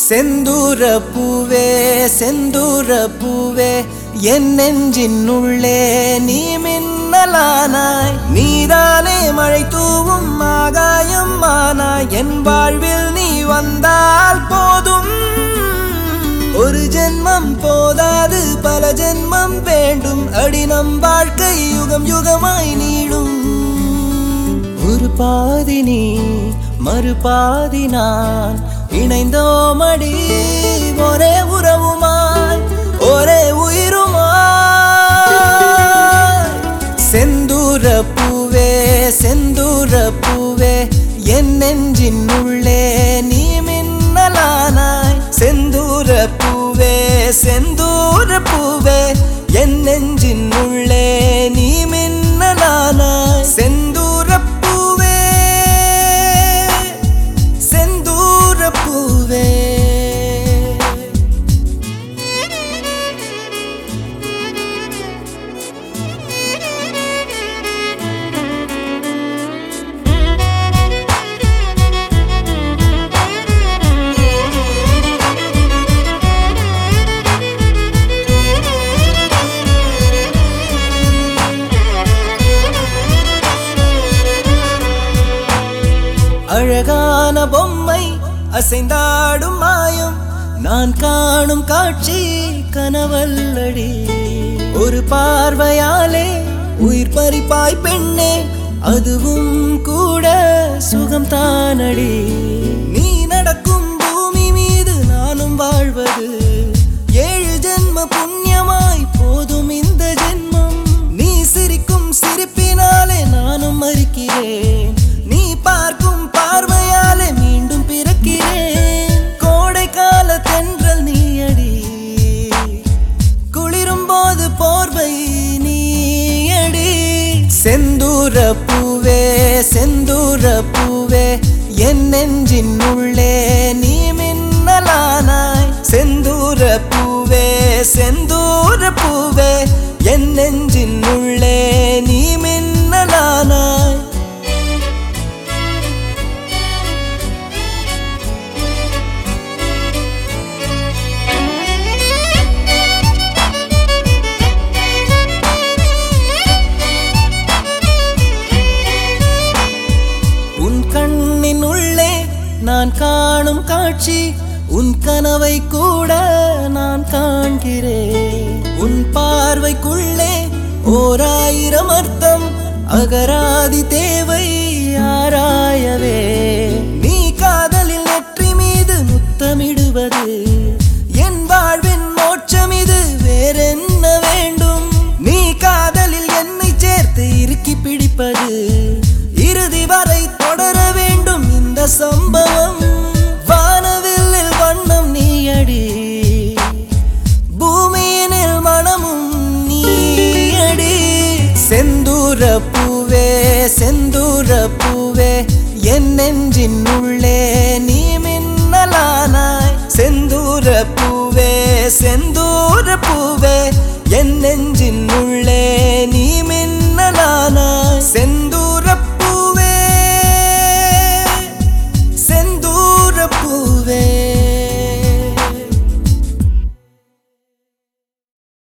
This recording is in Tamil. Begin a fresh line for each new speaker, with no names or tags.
செந்தூர பூவே செந்தூர பூவே என் நெஞ்சின் உள்ளே நீ மின்னலானாய் நீதானே மழை தூவும் ஆகாயம் ஆனாய் என் வாழ்வில் நீ வந்தால் போதும் ஒரு ஜென்மம் போதாது பல ஜென்மம் வேண்டும் அடி நம் வாழ்க்கை யுகம் யுகமாய் நீடும் ஒரு பாதி நீ மறு பாதி நான் இணைந்தோமடி ஒரே உறவுமாய் ஒரே உயிருமாய் செந்தூர பூவே செந்தூர பூவே என் நெஞ்சின் உள்ளே நீ மின்னலானாய் செந்தூர பூவே செந்தூர பூவே என் நெஞ்சின் உள்ளே நீ மின்னலானாய் செந்தூர பூவே செந்தூர பூவே அழகான பொம்மை அசைந்தாடும் மாயம் நான் காணும் காட்சி கனவல்லடி ஒரு பார்வையாலே உயிர் பறிப்பாய் பெண்ணே அதுவும் கூட சுகம் தானடி நீ நடக்கும் பூமி மீது நானும் வாழ்வது ஏழு ஜென்ம புண்ணியமாய் போதும் இந்த ஜென்மம் நீ சிரிக்கும் சிரிப்பினாலே நானும் மறிக்கிறேன் நீ பார்க்கும் பார்வையாலே மீண்டும் பிறக்கிறேன் கோடை கால தென்றல் நீயடி குளிரும் போது போர்வை நீயடி செந்தூர பூவே செந்தூர பூவே என் நெஞ்சின் உள்ளே நீ மின்னலானாய் செந்தூர பூவே செந்தூர பூவே என் நெஞ்சின் உள்ளே நீ மின்னலானாய் உன் கண்ணின் உள்ளே நான் காணும் காட்சி உன் கனவை கூட நான் காண்கிறேன் உன் பார்வைக்குள்ளே ஓர் ஆயிரம் அர்த்தம் அகராதி தேவை ஆராயவே நீ காதலில் நெற்றி மீது முத்தமிடுவது என் வாழ்வின் மோட்சம் இது வேறென்ன வேண்டும் நீ காதலில் என்னை சேர்த்து இறுக்கி பிடிப்பது இறுதி வரை தொடர வேண்டும் இந்த சம்பவம் வானவில்லில் வண்ணம் நீயடி பூமியினில் மனமும் நீயடி செந்தூர பூவே செந்தூர பூவே என் நெஞ்சின் உள்ளே நீ மின்னலானாய் செந்தூர பூவே செந்தூர பூவே என் நெஞ்சின்